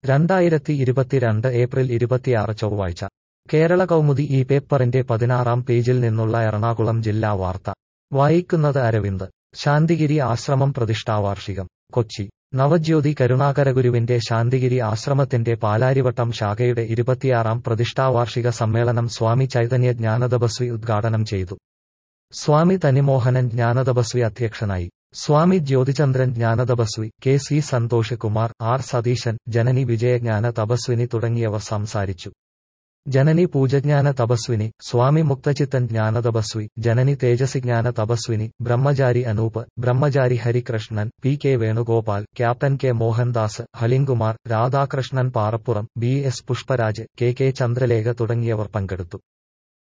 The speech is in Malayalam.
രണ്ടായിരത്തി ഇരുപത്തിരണ്ട് ഏപ്രിൽ ഇരുപത്തിയാറ് ചൊവ്വാഴ്ച കേരള കൗമുദി ഈ പേപ്പറിന്റെ പതിനാറാം പേജിൽ നിന്നുള്ള എറണാകുളം ജില്ലാ വാർത്ത വായിക്കുന്നത് അരവിന്ദ് ശാന്തിഗിരി ആശ്രമം പ്രതിഷ്ഠാവാർഷികം കൊച്ചി നവജ്യോതി കരുണാകരഗുരുവിന്റെ ശാന്തിഗിരി ആശ്രമത്തിന്റെ പാലാരിവട്ടം ശാഖയുടെ ഇരുപത്തിയാറാം പ്രതിഷ്ഠാവാർഷിക സമ്മേളനം സ്വാമി ചൈതന്യ ജ്ഞാനതപസ്വി ഉദ്ഘാടനം ചെയ്തു സ്വാമി തനിമോഹനൻ ജ്ഞാനതപസ്വി അധ്യക്ഷനായി Swami Jyothichandran Jnanathapaswi K C Santhosh Kumar R Satheesan Janani Vijayajnana Thapaswini തുടങ്ങിയവർ സംസാരിച്ചു Janani Poojajnana Thapaswini Swami Mukthachithan Jnanathapaswi Janani Thejasijnana Thapaswini Brahmachari Anoop Brahmachari Harikrishnan P K Venugopal captain K Mohandas Halinkumar Radhakrishnan Parappuram B S Pushparaj K K Chandralekha തുടങ്ങിയവർ പങ്കെടുത്തു